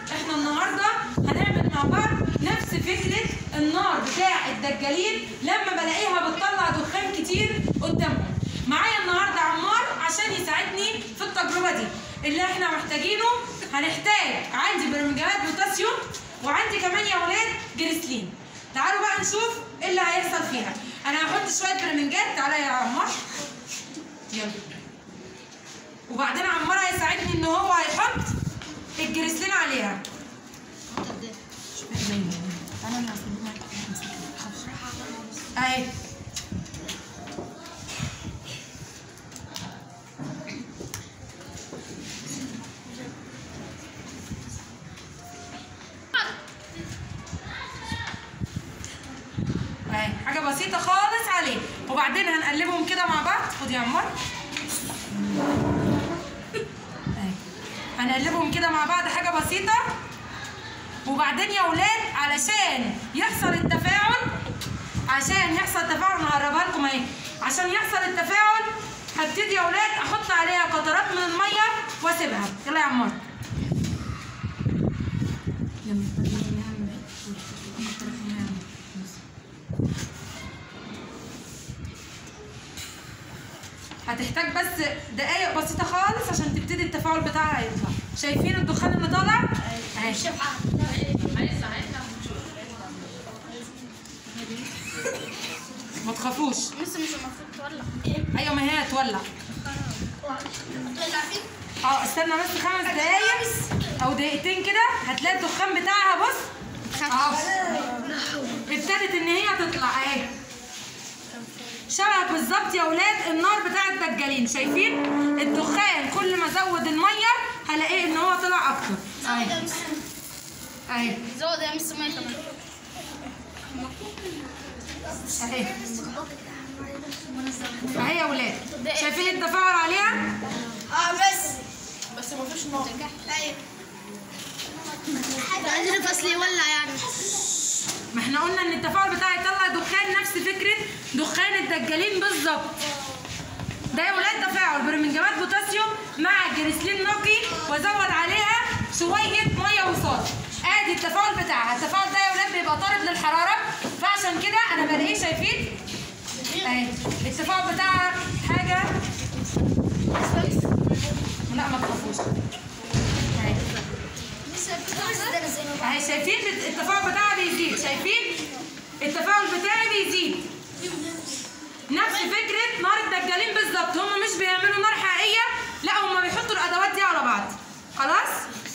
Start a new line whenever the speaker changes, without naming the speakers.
احنا النهارده هنعمل مع بعض نفس فكره النار بتاع الدجالين لما بلاقيها بتطلع دخان كتير قدامهم معايا النهارده عمار عشان يساعدني في التجربه دي اللي احنا محتاجينه هنحتاج عندي برمجيات بوتاسيوم وعندي كمان يا ولاد جريسلين تعالوا بقى نشوف ايه اللي هيحصل فيها انا هحط شويه برمنجات تعالى يا عمار يلا وبعدين عمار هيساعدني ان هو هيحط الجريسلين عليها اهي اهي حاجه بسيطه خالص عليه وبعدين هنقلبهم كده مع بعض خد يا عمار اهي هنقلبهم كده مع بعض حاجه بسيطه وبعدين يا ولاد علشان يحصل التفاعل عشان يحصل تفاعل هقربها لكم اهي عشان يحصل التفاعل هبتدي يا ولاد احط عليها قطرات من الميه واسيبها يلا يا عمار هتحتاج بس دقايق بسيطة خالص عشان تبتدي التفاعل بتاعها يطلع شايفين الدخان اللي طالع؟ اهي ما تخافوش
لسه مش المفروض تولع
ايوه ما هي هتولع
تولع فين؟
اه استنى بس خمس دقايق او دقيقتين كده هتلاقي الدخان بتاعها بص اهو ابتدت ان هي تطلع اهي شبه بالظبط يا ولاد النار بتاع الدجالين شايفين الدخان كل ما ازود الميه هلاقيه ان هو طلع اكتر
زود
اهي
يا مس
اهي
زود يا مس ميه كمان
اهي اهي يا ولاد شايفين التفاعل عليها
اه بس بس ما فيش نار ايوه عندنا فصل يولع يعني
ما احنا قلنا ان التفاعل بتاعي يطلع دخان نفس فكره دخان الدجالين بالظبط ده يا ولاد تفاعل برمنجانات بوتاسيوم مع جريسلين نقي وازود عليها شويه ميه وصوص ادي التفاعل بتاعها التفاعل ده يا ولاد بيبقى طارد للحراره فعشان كده انا بلاقيه شايفين اهي التفاعل بتاعها حاجه لا ما تخافوش اهي اهي شايفين التفاعل بتاعها بيزيد شايفين التفاعل بتاعي بيزيد نفس فكره نار الدجالين بالظبط هم مش بيعملوا نار حقيقيه لا هم بيحطوا الادوات دي على بعض خلاص